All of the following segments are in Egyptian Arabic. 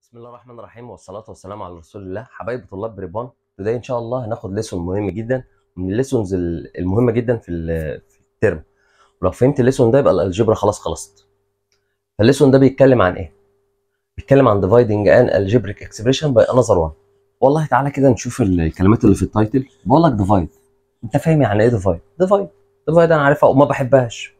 بسم الله الرحمن الرحيم والصلاة والسلام على رسول الله حبايب طلاب بريبان today ان شاء الله هناخد ليسون مهم جدا من الليسونز ال- المهمة جدا في ال- في الترم ولو فهمت الليسون ده يبقى الالجبرا خلاص خلصت فالليسون ده بيتكلم عن ايه؟ بيتكلم عن dividing an algebraic expression by another one والله تعالى كده نشوف الكلمات اللي في التايتل بقول لك divide انت فاهم يعني ايه divide؟ divide divide انا عارفها وما بحبهاش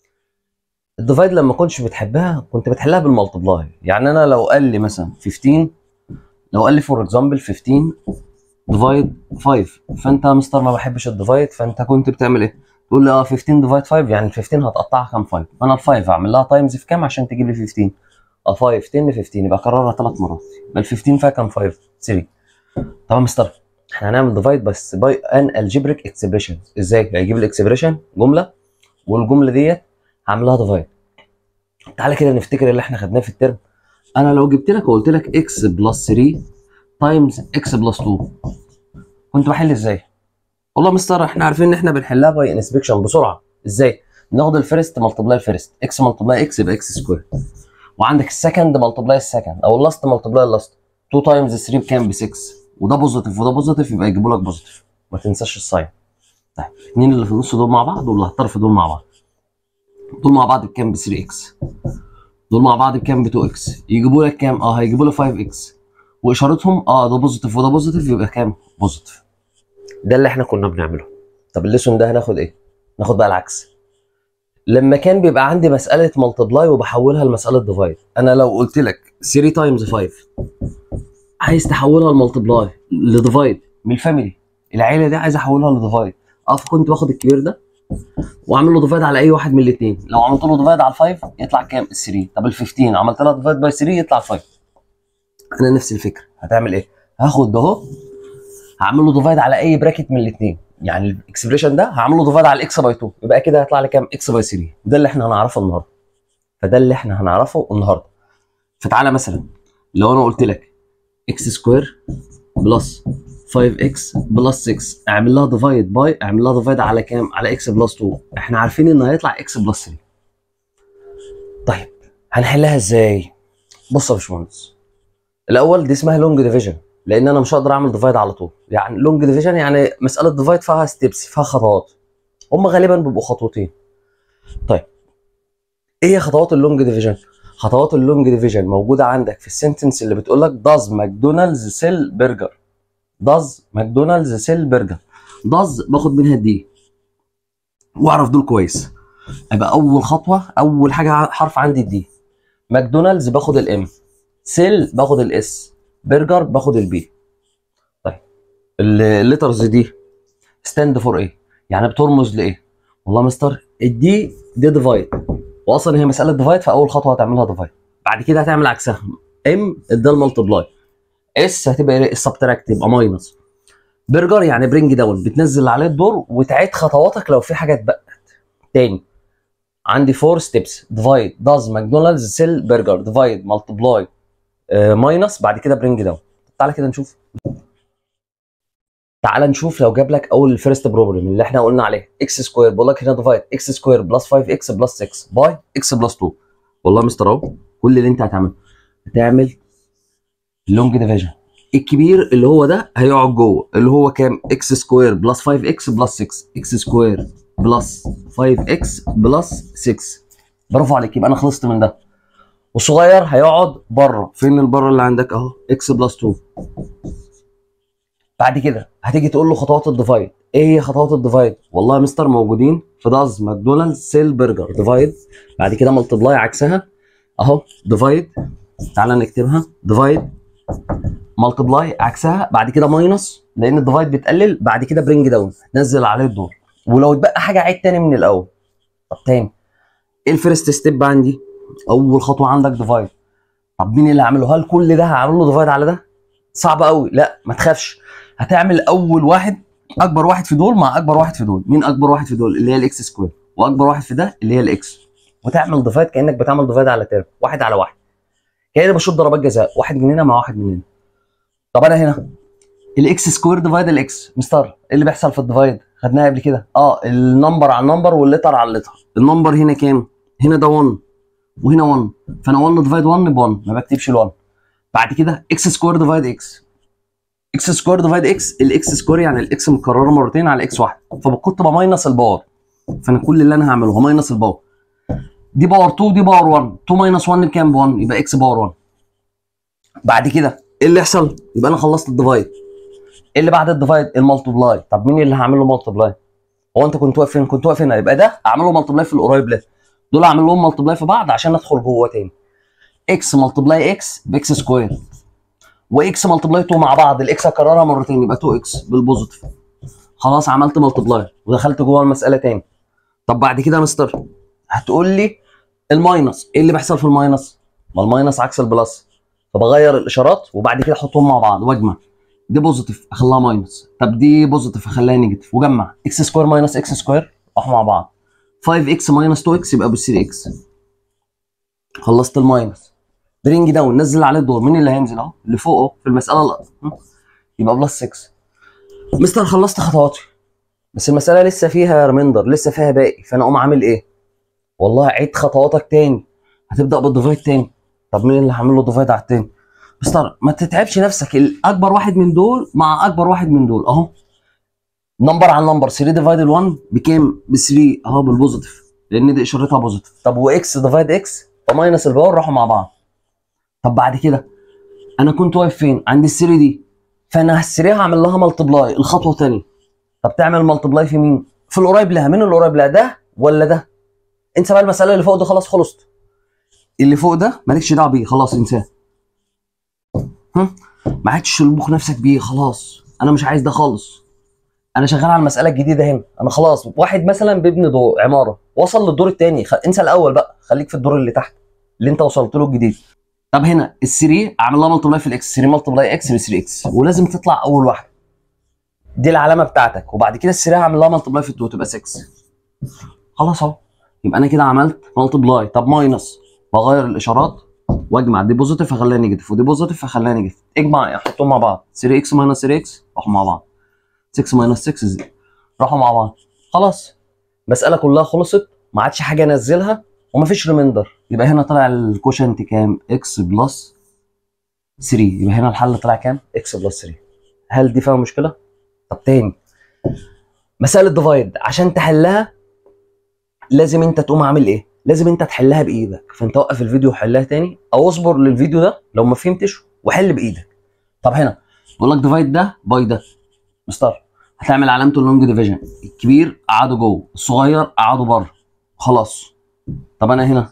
الديفايد لما كنتش بتحبها كنت بتحلها بالمالتبلاي يعني انا لو قال لي مثلا 15 لو قال لي فور اكزامبل 15 ديفايد 5 فانت يا مستر ما بحبش الديفايد فانت كنت بتعمل ايه؟ تقول لي اه 15 ديفايد 5 يعني ال 15 هتقطعها كام 5 فانا ال 5 هعمل لها تايمز في كام عشان تجيب لي 15 اه 5 10 15 يبقى اكررها ثلاث مرات يبقى ال 15 فيها كام 5 3 طبعا مستر احنا هنعمل ديفايد بس باي ان الجبريك اكسبريشن ازاي؟ هيجيب الاكسبريشن جمله والجمله ديت هعمل لها ديفايد تعالى كده نفتكر اللي احنا خدناه في الترم انا لو جبت لك وقلت لك اكس بلس 3 تايمز اكس بلس 2 كنت بحل ازاي؟ والله مستر احنا عارفين ان احنا بنحلها باي انسبكشن بسرعه ازاي؟ ناخد الفيرست ملتبلاي الفيرست اكس ملتبلاي اكس يبقى اكس سكوير وعندك السكند ملتبلاي السكند او اللاست ملتبلاي اللاست 2 تايمز 3 بكام ب 6 وده بوزيتيف وده بوزيتيف يبقى يجيبوا لك بوزيتيف ما تنساش الساين طيب الاثنين اللي في النص دول مع بعض واللي هالطرف دول مع بعض دول مع بعض بكام ب 3 اكس دول مع بعض بكام ب 2 اكس يجيبوا لك كام اه هيجيبوا لي 5 اكس واشارتهم اه ده بوزيتيف وده بوزيتيف يبقى كام بوزيتيف ده اللي احنا كنا بنعمله طب الليسون ده هناخد ايه ناخد بقى العكس لما كان بيبقى عندي مساله ملتبلاي وبحولها لمساله ديفايد انا لو قلت لك 3 تايمز 5 عايز تحولها لملتبلاي لديفايد من الفاميلي العيله دي عايز احولها لديفايد اه فكنت باخد الكبير ده واعمل له ديفايد على اي واحد من الاثنين لو عملت له ديفايد على ال5 يطلع كام ال 3 طب ال 15 عملت لها ديفايد باي 3 يطلع 5 انا نفس الفكره هتعمل ايه هاخد ده اهو هعمل له ديفايد على اي براكت من الاثنين يعني الاكسبريشن ده هعمل له ديفايد على الاكس باي 2 يبقى كده هيطلع لي كام اكس باي 3 ده اللي احنا هنعرفه النهارده فده اللي احنا هنعرفه النهارده فتعالى مثلا لو انا قلت لك اكس سكوير بلس 5x بلس 6 اعمل لها ديفايد باي اعمل لها ديفايد على كام؟ على x بلس 2 احنا عارفين ان هيطلع x بلس 3 طيب هنحلها ازاي؟ بص يا باشمهندس الاول دي اسمها لونج ديفيجن لان انا مش هقدر اعمل ديفايد على طول يعني لونج ديفيجن يعني مساله ديفايد فيها ستيبس فيها خطوات هم غالبا بيبقوا خطوتين طيب ايه هي خطوات اللونج ديفيجن؟ خطوات اللونج ديفيجن موجوده عندك في السنتنس اللي بتقول لك داز ماكدونالدز سيل برجر داز ماكدونالدز سيل برجر داز باخد منها دي واعرف دول كويس يبقى اول خطوه اول حاجه حرف عندي الدي ماكدونالدز باخد الام سيل باخد الاس برجر باخد البي طيب الليترز دي ستاند فور ايه يعني بترمز لايه والله مستر الدي دي ديفايد واصلا هي مساله ديفايد فاول خطوه هتعملها ديفايد بعد كده هتعمل عكسها ام ده المالتبلاي اس هتبقى ايه السبتراكت يبقى ماينس برجر يعني برينج داون بتنزل عليه الدور وتعيد خطواتك لو في حاجه اتبقت تاني عندي فور ستيبس ديفايد داز ماكدونالدز سيل برجر ديفايد مالتبلاي ماينس بعد كده برينج داون تعالى كده نشوف تعالى نشوف لو جاب لك اول الفيرست بروبلم اللي احنا قلنا عليه اكس سكوير بقول لك هنا ديفايد اكس سكوير بلس 5 اكس بلس 6 باي اكس بلس 2 والله يا مستر اهو كل اللي انت هتعمله هتعمل لونج ديفيجن الكبير اللي هو ده هيقعد جوه اللي هو كام اكس سكوير بلس 5 اكس بلس 6 اكس سكوير بلس 5 اكس بلس 6 برافو عليك يبقى انا خلصت من ده والصغير هيقعد بره فين البره اللي عندك اهو اكس بلس 2 بعد كده هتيجي تقول له خطوات الديفايد ايه هي خطوات الديفايد والله يا مستر موجودين في داز ماكدونالدز سيل برجر ديفايد بعد كده ملتبلاي عكسها اهو ديفايد تعالى نكتبها ديفايد ملتبلاي عكسها بعد كده ماينس لان الديفايد بتقلل بعد كده برينج داون نزل عليه الدور ولو اتبقى حاجه عيد تاني من الاول طب تاني ايه الفيرست ستيب عندي اول خطوه عندك ديفايد طب مين اللي هعمله هل كل ده هعمل له ديفايد على ده صعب قوي لا ما تخافش هتعمل اول واحد اكبر واحد في دول مع اكبر واحد في دول مين اكبر واحد في دول اللي هي الاكس سكوير واكبر واحد في ده اللي هي الاكس وتعمل ديفايد كانك بتعمل ديفايد على ترم واحد على واحد كده بشوط ضربات جزاء واحد من هنا مع واحد من هنا طب انا هنا الاكس سكوير ديفايد الاكس مستر ايه اللي بيحصل في الديفايد خدناها قبل كده اه النمبر على النمبر واللتر على اللتر النمبر هنا كام هنا ده 1 وهنا 1 فانا 1 ديفايد 1 ب 1 ما بكتبش ال 1 بعد كده اكس سكوير ديفايد اكس اكس سكوير ديفايد اكس الاكس سكوير يعني الاكس متكرره مرتين على اكس واحد فكنت بماينس الباور فانا كل اللي انا هعمله هماينس الباور دي باور 2 دي باور 1 2 ماينس 1 بكام ب 1 يبقى اكس باور 1 بعد كده ايه اللي يحصل يبقى انا خلصت الديفايد ايه اللي بعد الديفايد المالتبلاي طب مين اللي هعمل له مالتبلاي هو انت كنت واقف فين كنت واقف هنا يبقى ده اعمل له مالتبلاي في القريب ده دول اعمل لهم مالتبلاي في بعض عشان ادخل جوه تاني اكس مالتبلاي اكس باكس سكوير واكس مالتبلاي 2 مع بعض الاكس هكررها مرتين يبقى 2 اكس بالبوزيتيف خلاص عملت مالتبلاي ودخلت جوه المساله تاني طب بعد كده يا مستر هتقول لي الماينس ايه اللي بيحصل في الماينس ما الماينس عكس البلس فبغير الاشارات وبعد كده احطهم مع بعض واجمع دي بوزيتيف اخليها ماينس طب دي بوزيتيف اخليها نيجاتيف وجمع اكس سكوير ماينس اكس سكوير راحوا مع بعض 5 اكس ماينس 2 اكس يبقى ب 3 اكس خلصت الماينس برينج داون نزل عليه الدور مين اللي هينزل اهو اللي فوق اهو في المساله اللي يبقى بلس 6 مستر خلصت خطواتي بس المساله لسه فيها ريميندر لسه فيها باقي فانا اقوم عامل ايه والله عيد خطواتك تاني هتبدا بالديفايد تاني طب مين اللي هعمل له ديفايد على التاني مستر ما تتعبش نفسك الاكبر واحد من دول مع اكبر واحد من دول اهو نمبر على نمبر 3 ديفايد 1 بكام ب 3 اهو بالبوزيتيف لان دي اشارتها بوزيتيف طب واكس ديفايد اكس وماينس الباور راحوا مع بعض طب بعد كده انا كنت واقف فين عند ال 3 دي فانا هسريها هعمل لها ملتبلاي الخطوه ثانيه طب تعمل ملتبلاي في مين في القريب لها مين القريب لها ده ولا ده انسى بقى المساله اللي فوق دي خلاص خلصت اللي فوق ده مالكش دعوه بيه خلاص انساه ها ما عادش تلبخ نفسك بيه خلاص انا مش عايز ده خالص انا شغال على المساله الجديده هنا انا خلاص واحد مثلا بيبني دور عماره وصل للدور الثاني خ... انسى الاول بقى خليك في الدور اللي تحت اللي انت وصلت له الجديد طب هنا ال 3 اعمل لها ملتبلاي في الاكس 3 ملتبلاي اكس ب 3 اكس ولازم تطلع اول واحده دي العلامه بتاعتك وبعد كده ال 3 هعمل لها ملتبلاي في 2 تبقى 6 خلاص اهو يبقى انا كده عملت ملتبلاي طب ماينس بغير الاشارات واجمع دي بوزيتيف اخليها نيجاتيف ودي بوزيتيف اخليها نيجاتيف اجمع احطهم مع بعض 3 اكس ماينس 3 اكس راحوا مع بعض 6 ماينس 6 زي راحوا مع بعض خلاص المساله كلها خلصت ما عادش حاجه انزلها ومفيش ريميندر يبقى هنا طلع الكوشنت كام اكس بلس 3 يبقى هنا الحل طلع كام اكس بلس 3 هل دي فيها مشكله طب تاني مساله ديفايد عشان تحلها لازم انت تقوم عامل ايه لازم انت تحلها بايدك فانت وقف الفيديو وحلها تاني او اصبر للفيديو ده لو ما فهمتش وحل بايدك طب هنا بقول لك ديفايد ده باي ده مستر هتعمل علامه اللونج ديفيجن الكبير قعدوا جوه الصغير قعدوا بره خلاص طب انا هنا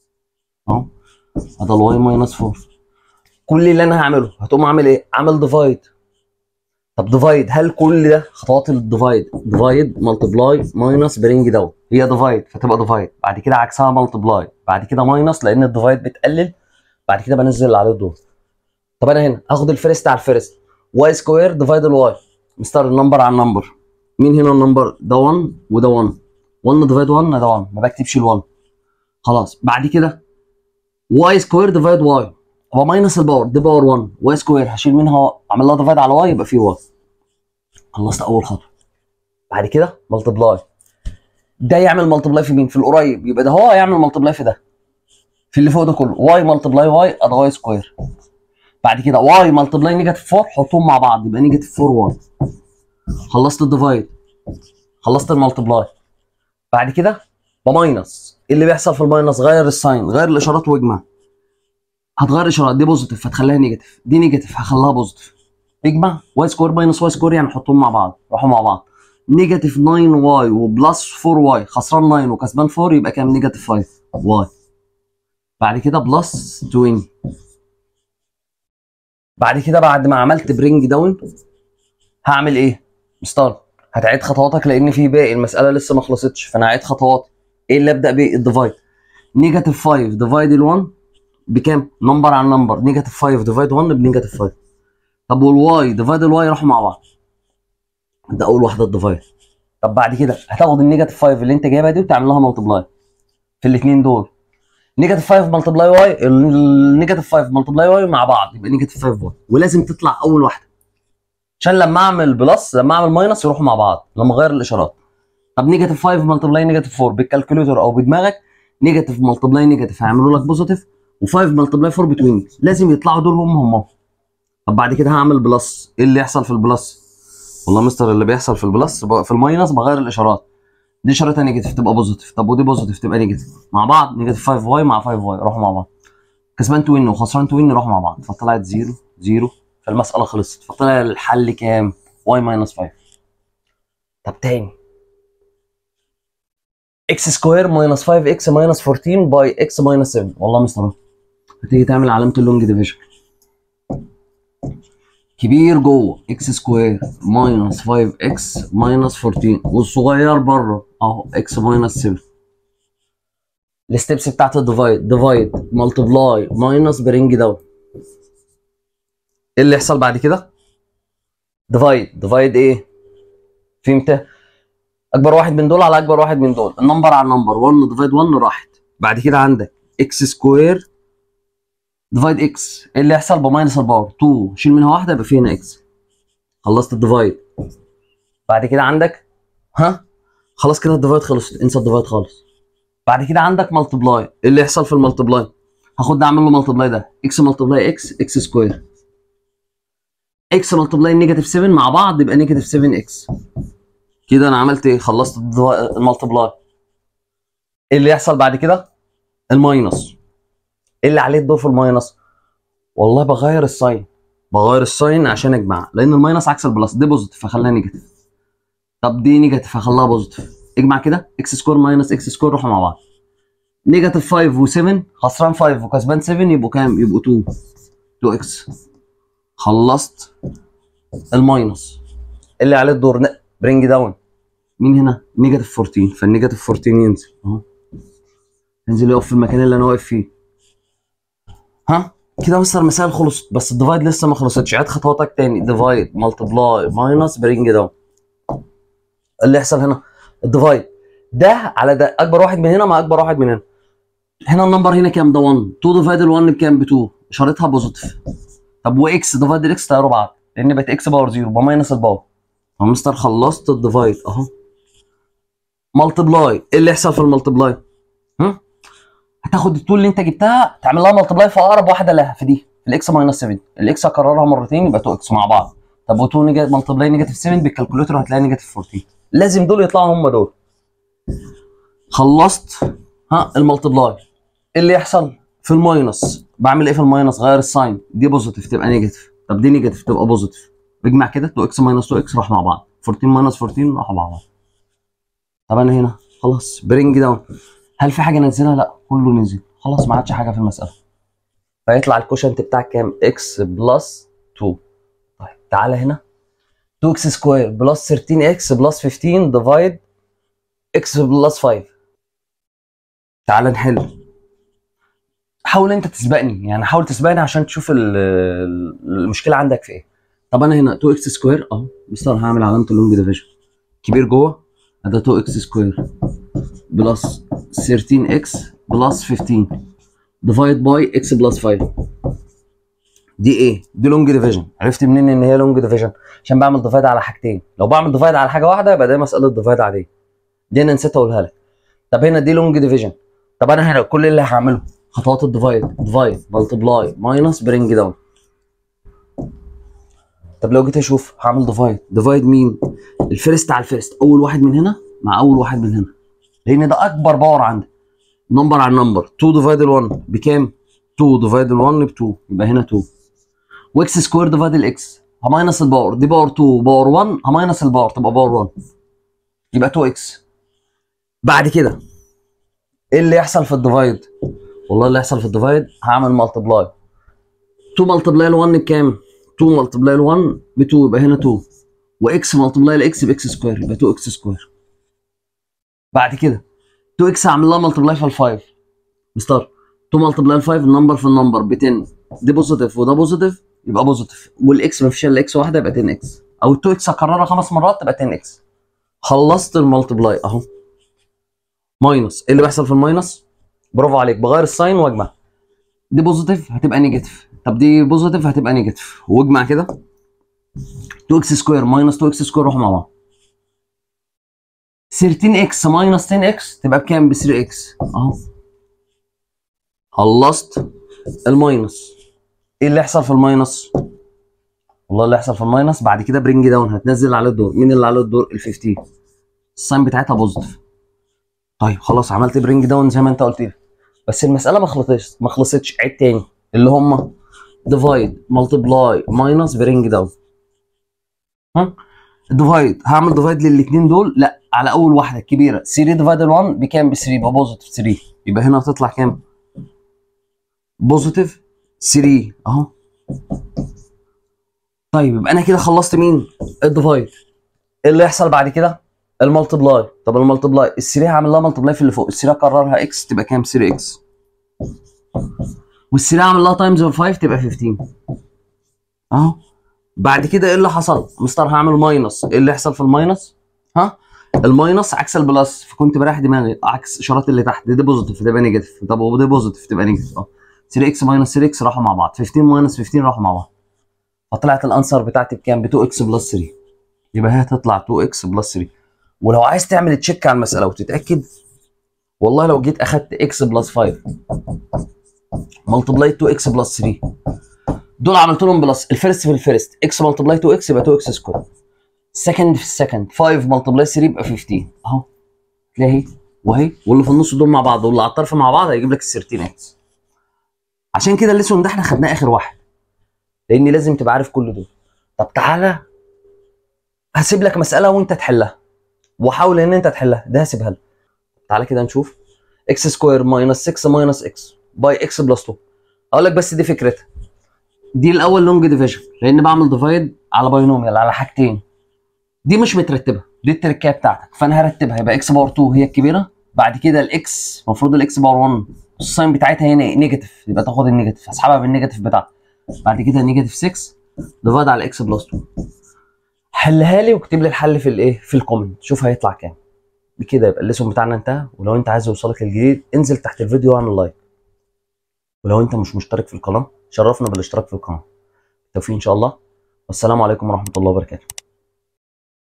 اهو هذا الواي ماينس 4 كل اللي انا هعمله هتقوم عامل ايه عامل ديفايد طب ديفايد هل كل ده خطوات الديفايد ديفايد ملتبلاي ماينس برينج داون هي ديفايد فتبقى ديفايد بعد كده عكسها ملتبلاي بعد كده ماينس لان الديفايد بتقلل بعد كده بنزل عليه الدور طب انا هنا هاخد الفيرست على الفيرست واي سكوير ديفايد الواي مستر النمبر على النمبر مين هنا النمبر ده 1 وده 1 1 ديفايد 1 ده 1 ما بكتبش ال 1 خلاص بعد كده واي سكوير ديفايد واي هو ماينس الباور دي باور 1 واي سكوير هشيل منها اعمل لها ديفايد على واي يبقى في واي خلصت اول خطوه بعد كده ملتبلاي ده يعمل ملتبلاي في مين في القريب يبقى ده هو هيعمل ملتبلاي في ده في اللي فوق ده كله واي ملتبلاي واي ادي واي سكوير بعد كده واي ملتبلاي نيجاتيف 4 حطهم مع بعض يبقى نيجاتيف 4 واي خلصت الديفايد خلصت الملتبلاي بعد كده بماينس ايه اللي بيحصل في الماينس غير الساين غير الاشارات واجمع هتغير الاشارات دي بوزيتيف هتخليها نيجاتيف دي نيجاتيف هخليها بوزيتيف اجمع واي سكوير ماينس واي سكوير يعني حطهم مع بعض راحوا مع بعض نيجاتيف 9 واي وبلس 4 واي خسران 9 وكسبان 4 يبقى كام نيجاتيف 5 واي بعد كده بلس 20 بعد كده بعد ما عملت برينج داون هعمل ايه؟ مستر هتعيد خطواتك لان في باقي المساله لسه ما خلصتش فانا هعيد خطوات ايه اللي ابدا بيه الديفايد نيجاتيف 5 ديفايد ال 1 بكام؟ نمبر عن نمبر نيجاتيف 5 ديفايد 1 بنيجاتيف 5 طب والواي ديفايد الواي راحوا مع بعض ده اول واحده الديفايد طب بعد كده هتاخد النيجاتيف 5 اللي انت جايبها دي وتعمل لها ملتبلاي في الاثنين دول نيجاتيف 5 ملتبلاي واي النيجاتيف 5 ملتبلاي واي مع بعض يبقى نيجاتيف 5 واي ولازم تطلع اول واحده عشان لما اعمل بلس لما اعمل ماينس يروحوا مع بعض لما اغير الاشارات طب نيجاتيف 5 ملتبلاي نيجاتيف 4 بالكالكوليتر او بدماغك نيجاتيف ملتبلاي نيجاتيف هيعملوا لك بوزيتيف و5 ملتبلاي 4 بتوين لازم يطلعوا دول هم هم طب بعد كده هعمل بلس ايه اللي يحصل في البلس والله مستر اللي بيحصل في البلس ب- في الماينس بغير الاشارات دي اشارتها نيجاتيف تبقى بوزيتيف طب ودي بوزيتيف تبقى نيجاتيف مع بعض نيجاتيف 5 واي مع 5 واي يروحوا مع بعض كسبان توين وخسران توين يروحوا مع بعض فطلعت 0 0 فالمساله خلصت فطلع الحل كام واي ماينس 5 طب تاني اكس سكوير ماينس 5 اكس ماينس 14 باي اكس ماينس 7 والله مستر هتيجي تعمل علامه اللونج ديفيجن كبير جوه اكس سكوير ماينس 5 اكس ماينس 14 والصغير بره اهو اكس ماينس 7 الستبس بتاعت الديفايد ديفايد ملتبلاي ماينس برينج داون ايه اللي يحصل بعد كده؟ ديفايد ديفايد ايه؟ فهمت؟ اكبر واحد من دول على اكبر واحد من دول النمبر على النمبر 1 ديفايد 1 راحت بعد كده عندك اكس سكوير ديفايد اكس ايه اللي يحصل بماينس الباور 2 شيل منها واحده يبقى في هنا اكس خلصت الديفايد بعد كده عندك ها خلاص كده الديفايد خلص انسى الديفايد خالص بعد كده عندك ملتبلاي ايه اللي يحصل في الملتبلاي هاخد ده اعمل له ملتبلاي ده اكس ملتبلاي اكس اكس سكوير اكس ملتبلاي نيجاتيف 7 مع بعض يبقى نيجاتيف 7 اكس كده انا عملت ايه خلصت الديفا- الملتبلاي ايه اللي يحصل بعد كده الماينس ايه اللي عليه الدور في الماينس والله بغير الساين بغير الساين عشان اجمع لان الماينس عكس البلس دي بوزيتيف فخليها نيجاتيف طب دي نيجاتيف فخليها بوزيتيف اجمع كده اكس سكوير ماينس اكس سكوير روحوا مع بعض نيجاتيف 5 و7 خسران 5 وكسبان 7 يبقوا كام؟ يبقوا 2 2 اكس خلصت الماينس اللي عليه الدور برينج داون مين هنا؟ نيجاتيف 14 فالنيجاتيف 14 ينزل اهو ينزل يقف في المكان اللي انا واقف فيه ها كده مستر المسائل خلصت بس الديفايد لسه ما خلصتش عيد خطواتك تاني ديفايد ملتبلاي ماينس برينج داون اللي يحصل هنا الديفايد ده على ده اكبر واحد من هنا مع اكبر واحد من هنا هنا النمبر هنا كام ده 1 2 ديفايد ال 1 بكام ب 2 اشارتها بوزيتيف طب واكس ديفايد الاكس طيروا بعض لان بقت اكس باور 0 بماينس الباور فمستر خلصت الديفايد اهو ملتبلاي ايه اللي يحصل في الملتبلاي؟ هم؟ هتاخد التول اللي انت جبتها تعمل لها ملتبلاي في اقرب واحده لها في دي في الاكس ماينس 7 الاكس هكررها مرتين يبقى 2 اكس مع بعض طب و2 نيجاتيف ملتبلاي نيجاتيف 7 بالكالكوليتر هتلاقي نيجاتيف 14 لازم دول يطلعوا هم دول خلصت ها الملتبلاي ايه اللي يحصل في الماينس بعمل ايه في الماينس غير الساين دي بوزيتيف تبقى نيجاتيف طب دي نيجاتيف تبقى بوزيتيف بجمع كده 2 اكس ماينس 2 اكس راح مع بعض 14 ماينس 14 راحوا مع بعض طب انا هنا خلاص برينج داون هل في حاجه نزلها لا كله نزل خلاص ما عادش حاجه في المساله فيطلع الكوشنت بتاعك كام اكس بلس 2 طيب تعالى هنا 2 اكس سكوير بلس 13 اكس بلس 15 ديفايد اكس بلس 5 تعالى نحل حاول انت تسبقني يعني حاول تسبقني عشان تشوف ال- ال- المشكله عندك في ايه طب انا هنا 2 اكس سكوير اهو مستر هعمل علامه اللونج ديفيجن كبير جوه ده 2 اكس سكوير بلس 13 اكس بلس 15 ديفايد باي اكس بلس 5 دي ايه؟ دي لونج ديفيجن عرفت منين ان هي لونج ديفيجن؟ عشان بعمل ديفايد على حاجتين لو بعمل ديفايد على حاجه واحده يبقى ده مساله ديفايد عاديه دي انا نسيت اقولها لك طب هنا دي لونج ديفيجن طب انا هنا كل اللي هعمله خطوات الديفايد ديفايد ملتبلاي ماينس برينج داون طب لو جيت اشوف هعمل ديفايد ديفايد مين الفيرست على الفيرست اول واحد من هنا مع اول واحد من هنا لان ده اكبر باور عندي نمبر على نمبر 2 ديفايد ال 1 بكام 2 ديفايد ال 1 ب 2 يبقى هنا 2 واكس سكوير ديفايد الاكس هماينس الباور دي باور 2 باور 1 هماينس الباور تبقى باور 1 يبقى 2 اكس بعد كده ايه اللي يحصل في الديفايد والله اللي يحصل في الديفايد هعمل ملتبلاي 2 ملتبلاي ل 1 بكام 2 ملتبلاي ل 1 ب 2 يبقى هنا 2 واكس ملتبلاي لاكس باكس سكوير يبقى 2 اكس سكوير بعد كده 2 اكس هعمل لها ملتبلاي في ال 5 مستر 2 ملتبلاي ل 5 النمبر في النمبر ب 10 دي بوزيتيف وده بوزيتيف يبقى بوزيتيف والاكس ما فيش الا اكس واحده يبقى 10 اكس او ال 2 اكس هكررها خمس مرات تبقى 10 اكس خلصت الملتبلاي اهو ماينس ايه اللي بيحصل في الماينس برافو عليك بغير الساين واجمع دي بوزيتيف هتبقى نيجاتيف طب دي بوزيتيف هتبقى نيجاتيف واجمع كده 2 اكس سكوير ماينس 2 اكس سكوير روحوا مع بعض 13 اكس ماينس 10 اكس تبقى بكام ب 3 اكس اهو خلصت الماينس ايه اللي يحصل في الماينس والله اللي يحصل في الماينس بعد كده برينج داون هتنزل عليه الدور مين اللي عليه الدور ال 15 الساين بتاعتها بوزيتيف طيب خلاص عملت برينج داون زي ما انت قلت لي بس المساله ما خلصتش ما خلصتش عيد تاني اللي هم ديفايد ملتبلاي ماينس برينج داون ها ديفايد هعمل ديفايد للاثنين دول لا على اول واحده الكبيره 3 ديفايد 1 بكام ب 3 يبقى بوزيتيف 3 يبقى هنا هتطلع كام بوزيتيف 3 اهو طيب يبقى انا كده خلصت مين الديفايد ايه اللي يحصل بعد كده الملتبلاي طب الملتبلاي ال 3 هعمل لها ملتبلاي في اللي فوق ال 3 اكررها اكس تبقى كام 3 اكس وال 3 اعمل لها تايمز 5 تبقى 15 اهو بعد كده ايه اللي حصل مستر هعمل ماينس ايه اللي يحصل في الماينس ها الماينس عكس البلس فكنت بريح دماغي عكس اشارات اللي تحت دي بوزيتيف تبقى نيجاتيف طب ودي بوزيتيف تبقى نيجاتيف اه 3 اكس ماينس 3 اكس راحوا مع بعض 15 ماينس 15 راحوا مع بعض فطلعت الانسر بتاعتي بكام ب 2 اكس بلس 3 يبقى هي هتطلع 2 اكس بلس 3 ولو عايز تعمل تشيك على المساله وتتاكد والله لو جيت اخدت اكس بلس 5 ملتبلاي 2 اكس بلس 3 دول عملت لهم بلس الفيرست في الفيرست اكس ملتبلاي 2 اكس يبقى 2 اكس سكوير سكند في السكند 5 ملتبلاي 3 يبقى 15 اهو تلاقي اهي وهي واللي في النص دول مع بعض واللي على الطرف مع بعض هيجيب لك ال 13 اكس عشان كده الليسون ده احنا خدناه اخر واحد لان لازم تبقى عارف كل دول طب تعالى هسيب لك مساله وانت تحلها وحاول ان انت تحلها ده هسيبها لك تعالى كده نشوف اكس سكوير ماينس 6 ماينس اكس باي اكس بلس 2 اقول لك بس دي فكرتها دي الاول لونج ديفيجن لان بعمل ديفايد على باينوميال على حاجتين دي مش مترتبه دي التركيه بتاعتك فانا هرتبها يبقى اكس باور 2 هي الكبيره بعد كده الاكس المفروض الاكس باور 1 الساين بتاعتها هنا نيجاتيف يبقى تاخد النيجاتيف هسحبها بالنيجاتيف بتاعها بعد كده نيجاتيف 6 ديفايد على اكس بلس 2 حلها لي واكتب لي الحل في الايه في الكومنت شوف هيطلع كام بكده يبقى الليسون بتاعنا انتهى ولو انت عايز يوصلك الجديد انزل تحت الفيديو واعمل لايك ولو انت مش مشترك في القناه شرفنا بالاشتراك في القناه بالتوفيق ان شاء الله والسلام عليكم ورحمه الله وبركاته